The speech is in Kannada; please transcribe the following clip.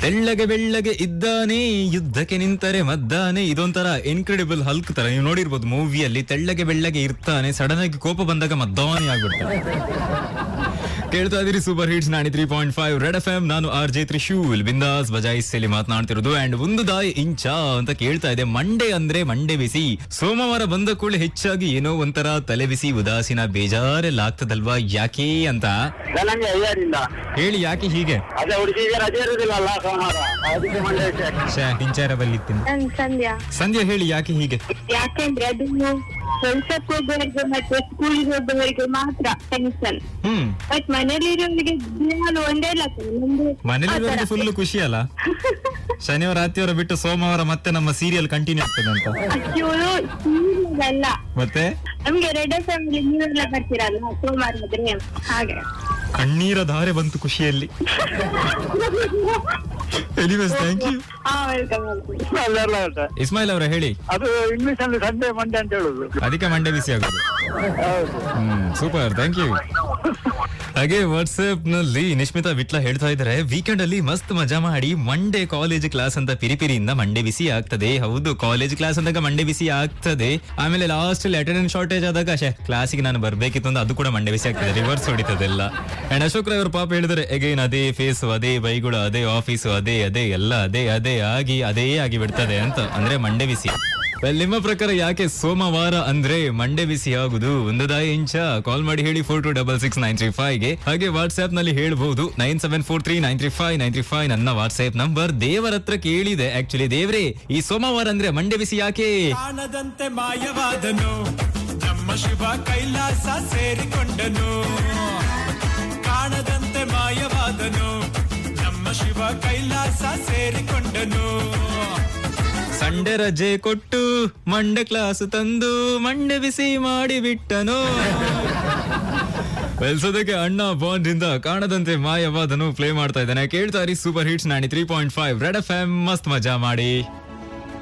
ತೆಳ್ಳಗೆ ಬೆಳ್ಳಗೆ ಇದ್ದಾನೆ ಯುದ್ಧಕ್ಕೆ ನಿಂತರೆ ಮದ್ದಾನೆ ಇದೊಂಥರ ಇನ್ಕ್ರೆಡಿಬಲ್ ಹಲ್ಕ್ ತರ ನೀವು ನೋಡಿರ್ಬೋದು ಮೂವಿಯಲ್ಲಿ ತೆಳ್ಳಗೆ ಬೆಳ್ಳಗೆ ಇರ್ತಾನೆ ಸಡನ್ ಆಗಿ ಕೋಪ ಬಂದಾಗ ಮದ್ದಾನೆ ಆಗ್ಬಿಡ್ತಾನೆ ಕೇಳ್ತಾ ಇದೀರಿ super hits ninety three point five red F M ನಾನು ಆರ್ ಜೆ ತ್ರಿಶೂಲ್ ಬಿಂದಾಸ್ ಬಜಾಯಿಸಲಿ ಮಾತನಾಡ್ತಿರೋದು ಅಂಡ್ ಒಂದು ದಾಯ್ ಇಂಚ ಅಂತ ಕೇಳ್ತಾ ಇದೆ ಮಂಡೆ ಅಂದ್ರೆ ಮಂಡೆ ಬಿಸಿ ಸೋಮವಾರ ಬಂದ ಕೂಡಲೇ ಹೆಚ್ಚಾಗಿ ಏನೋ ಒಂಥರ ತಲೆ ಬಿಸಿ ಉದಾಸೀನ ಬೇಜಾರೆಲ್ಲ ಆಗ್ತದಲ್ವಾ ಯಾಕೆ ಅಂತ ನನಗೆ ಅಯ್ಯರಿಂದ ಹೇಳಿ ಯಾಕೆ ಹೀಗೆ ಅದೇ ಹುಡುಗಿಗೆ ರಜೆ ಇರುದಿಲ್ಲಲ್ಲ ಸೋಮವಾರ ಅದಕ್ಕೆ ಮಂಡ್ಯ ವಿಷಯ ಇಂಚಾರ ಬಲ್ಲಿತ್ತೀನಿ ನನ್ ಸಂಧ್ಯಾ ಸಂಧ್ಯಾ ಹೇಳಿ ಯಾಕೆ ಹೀಗೆ ಯಾಕಂದ್ರೆ ಅದು ಕೆಲ್ಸಕ್ಕೆ ಹೋಗೋರಿಗೆ ಮತ್ತೆ ಸ್ಕೂಲ್ಗೆ ಹೋಗೋರಿಗೆ ಮಾತ್ರ ಟೆನ್ಷನ್ ಹ್ಮ್ ಬಟ್ ಮನೇಲಿರೋರಿಗೆ ದಿನಾಲು ಒಂದೇ ಲಕ್ಷ ನಮ್ದು ಮನೇಲಿ ಫುಲ್ ಖುಷಿ ಅಲ್ಲ ಶನಿವಾರ ಆದಿತ್ಯವಾರ ಬಿಟ್ಟು ಸೋಮವಾರ ಮತ್ತೆ ನಮ್ಮ ಸೀರಿಯಲ್ ಕಂಟಿನ್ಯೂ ಆಗ್ತದೆ ಅಂತ ಅಲ್ಲ ಮತ್ತೆ ನಮ್ಗೆ ರೆಡ್ ಫ್ಯಾಮಿಲಿ ನೀವೆಲ್ಲ ಬರ್ತೀರಲ್ಲ ಸೋಮವಾರ ಆದ್ರೆ ಹಾಗೆ ಕಣ್ಣೀರ ಧಾರೆ ಬಂತು ಖುಷಿಯಲ್ಲಿ ಎನಿವೇಸ್ ಥ್ಯಾಂಕ್ ಯು ಹಾ ವೆಲ್ಕಮ್ ಅಲ್ಲೆಲ್ಲ ಉಂಟು ಇಸ್ಮಾಯಿಲ್ ಅವರ ಹೇಳಿ ಅದು ಇಂಗ್ಲಿಷ್ ಅಲ್ಲಿ ಸಂಡೆ ಮಂಡೆ ಅಂತ ಹೇಳುದು ಅದಕ್ಕೆ ಮಂಡೆ ಬಿಸಿ ಆಗೋದು ಹೌದು ಹ್ಮ್ ಸೂಪರ್ ಥ್ಯಾಂಕ್ ಯು ಹಾಗೆ ವಾಟ್ಸ್ಆಪ್ ನಲ್ಲಿ ನಿಶ್ಮಿತಾ ವಿಟ್ಲ ಹೇಳ್ತಾ ಇದ್ದಾರೆ ವೀಕೆಂಡ್ ಅಲ್ಲಿ ಮಸ್ತ್ ಮಜಾ ಮಾಡಿ ಮಂಡೇ ಕಾಲೇಜ್ ಕ್ಲಾಸ್ ಅಂತ ಪಿರಿಪಿರಿಯಿಂದ ಮಂಡೆ ಬಿಸಿ ಆಗ್ತದೆ ಹೌದು ಕಾಲೇಜ್ ಕ್ಲಾಸ್ ಅಂದಾಗ ಮಂಡೆ ಬಿಸಿ ಆಗ್ತದೆ ಆಮೇಲೆ ಲಾಸ್ಟ್ ಅಲ್ಲಿ ಅಟೆಂಡೆನ್ಸ್ ಶಾರ್ಟೇಜ್ ಆದಾಗ ಶೇ ಕ್ಲಾಸಿಗೆ ನಾನು ಬರ್ಬೇಕಿತ್ತು ಅಂತ ಅದು ಕೂಡ ಮಂಡೆ ಬಿಸಿ ಆಗ್ತದೆ ರಿವರ್ಸ್ ಹೊಡಿತದೆಲ್ಲ ಅಂಡ್ ಅಶೋಕ್ ರಾಯ್ ಅವ್ರ ಪಾಪ ಹೇಳಿದರೆ ಅಗೈನ್ ಅದೇ ಫೇಸ್ ಅದೇ ಬೈಗಳು ಅದೇ ಆಫೀಸು ಅದೇ ಅದೇ ಎಲ್ಲ ಅದೇ ಅದೇ ಆಗಿ ಅದೇ ಆಗಿ ಬಿಡ್ತದೆ ಅಂತ ಅಂದ್ರೆ ಮಂಡೆ ಬಿಸಿ Well, ನಿಮ್ಮ ಪ್ರಕಾರ ಯಾಕೆ ಸೋಮವಾರ ಅಂದ್ರೆ ಮಂಡೆ ಬಿಸಿ ಆಗುದು ಒಂದು ದಾಯ ಇಂಚ ಕಾಲ್ ಮಾಡಿ ಹೇಳಿ four two double six nine three five ಗೆ ಹಾಗೆ ವಾಟ್ಸ್ಆಪ್ ನಲ್ಲಿ ಹೇಳ್ಬಹುದು nine seven four three nine three five nine three five ನನ್ನ ವಾಟ್ಸ್ಆಪ್ ನಂಬರ್ ದೇವರ ಹತ್ರ ಕೇಳಿದೆ ಆಕ್ಚುಲಿ ದೇವ್ರೆ ಈ ಸೋಮವಾರ ಅಂದ್ರೆ ಮಂಡೆ ಬಿಸಿ ಯಾಕೆ ಕಾಣದಂತೆ ಮಾಯವಾದನು ನಮ್ಮ ಶಿವ ಕೈಲಾಸ ಸೇರಿಕೊಂಡನು ಕಾಣದಂತೆ ಮಾಯವಾದನು ನಮ್ಮ ಶಿವ ಕೈಲಾಸ ಸೇರಿಕೊಂಡನು ಸಂಡೆ ರಜೆ ಕೊಟ್ಟು ಮಂಡೆ ಕ್ಲಾಸ್ ತಂದು ಮಂಡೆ ಬಿಸಿ ಮಾಡಿ ಬಿಟ್ಟನು ಬೆಲ್ಸೋದಕ್ಕೆ ಅಣ್ಣ ಬಾಂಡ್ ಇಂದ ಕಾಣದಂತೆ ಮಾಯವಾದನು ಪ್ಲೇ ಮಾಡ್ತಾ ಇದ್ದಾನೆ ಕೇಳ್ತಾ ಇರಿ super hits ninety three point five red F M ಮಸ್ತ್ ಮಜಾ ಮಾಡಿ